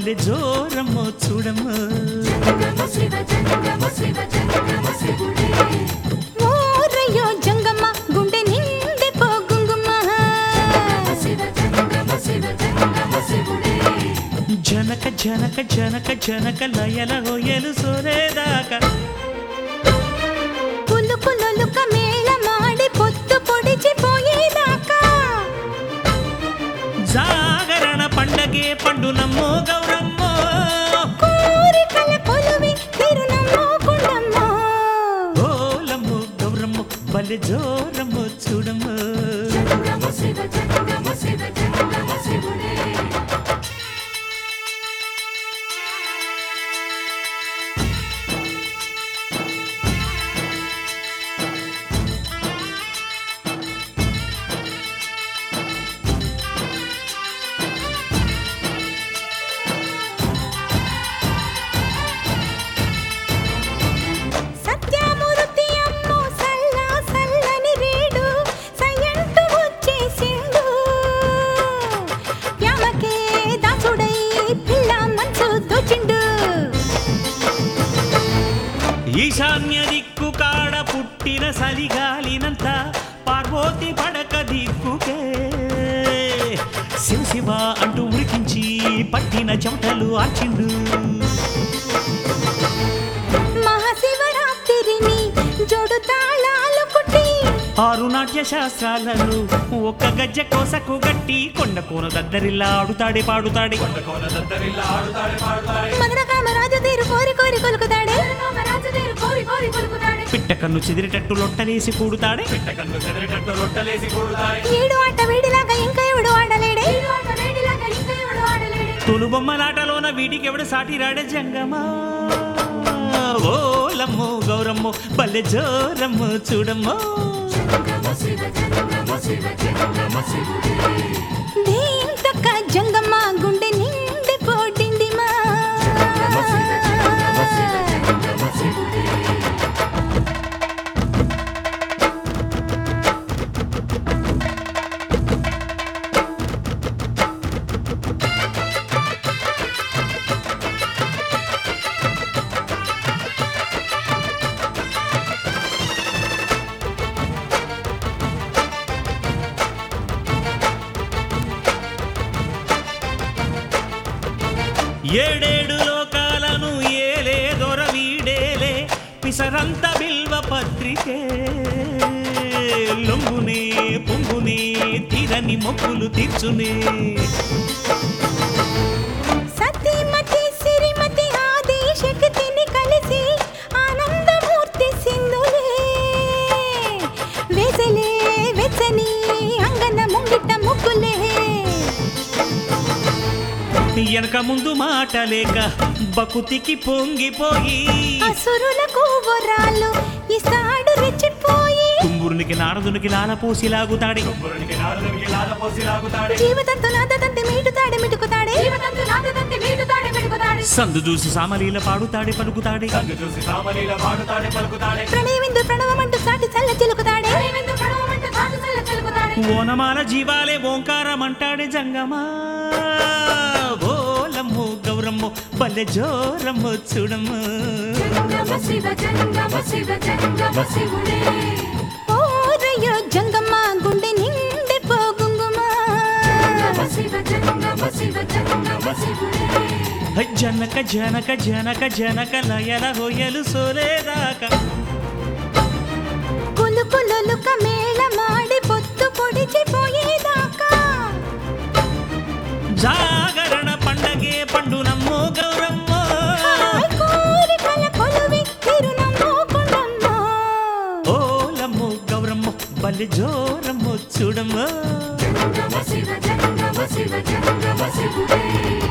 బల్లె జోరమ్మో చూడమ్మో ఓరయ్యో జంగమ్మ గుండె నిండి పోగుంగుమ్మ జనక జనక జనక జనక లయల హొయ్యలు సోరేదాకా పులు పులుక మేళ మాడి పొత్తు పొడిచి పోయేదాకా జాగరణ పండగే పండు నమ్మో గౌరమ్మో కోరికల కొలువి తిరునమ్మో కుండమ్మో ఓలమ్మో గౌరమ్మో బల్లె జోరమ్మో చూడమ్మో సత్యమూర్తి అమ్మో సల్ల సల్లని రేడు సయంటు వచ్చేసిండు యామకే దాసుడై పిల్ల మనసు దోచిండు ఈశాన్య దిక్కు కాడ పుట్టిన సలిగాలినంత పార్వతి పడక దిక్కుకే శివ శివ అంటూ ఉరికించి పట్టిన చెమటలు ఆచిండు మహాశివరాత్రిని జోడు తాళాలు కుట్టి ఆరు నాట్య శాస్త్రాలను ఒక్క గజ్జ కోసకు గట్టి కొండ కోన దద్దరిల్లా ఆడుతాడే పాడుతాడే మదన కామరాజు తీరు కోరి కోరి కొలుకుతాడే పిట్ట కన్ను చెదిరేటట్టు లొట్టలేసి కూడుతాడే ఏడు ఆట వేడిలాగా ఇంకా ఎవడు ఆడలేడే తొలు బొమ్మలాటలోన వీడికి ఎవడు సాటి రాడే జంగమా ఓలమ్మో గౌరమ్మో బల్లె జోరమ్మో చూడమ్మో దేంతక్క జంగమ్మ గుండె నిండి పోటిందిమా ఏడేడు లోకాలను ఏలే దొర వీడేలే పిసరంత బిల్వ పత్రికే లొంగునే పొంగునే తీరని మొక్కులు తీర్చునే సతీమతి సిరిమతి ఆది శక్తిని కలిసి ఆనందమూర్తి సింధులే వేసలే వెచ్చని అంగన ముంగిట ముగ్గులే వెనక ముందు మాట లేక బకుతికి పొంగిపోయి అసురులకు వరాలు ఇస్తాడు రెచ్చిపోయి కుంబురునికి నారదునికి లాలపోసి లాగుతాడే జీవితంతో నాదంతే మీటుతాడే మిటుకుతాడే సందు చూసి సామలీల పాడుతాడే పలుకుతాడే ప్రణయవిందు ప్రణవమంటూ సాటి చల్ల చిలుకుతాడే ఓనమాల జీవాలే ఓంకారమంటాడే జంగమా ఓలమ్మో గౌరమ్మో బల్లె జోరమ్మో చూడమ్మో ఓరయ్యో జంగమ్మ గుండె నిండి పోగుంగుమా హై జనక జనక జనక జనక లయల హొయ్యలు సోలేదాకా కులు కులుక మేళ మాడి పొత్తు పొడిచి పోయేదాకా జాగరణ పండగే పండు నమ్మో గౌరమ్మో హాయ్ కోరికల కొలువి తిరునమ్మో కొండమ్మో ఓలమ్మో గౌరమ్మో బల్లె జోరమ్మో చూడమ్మో శివ జంగమ శివ జంగమ శివుడే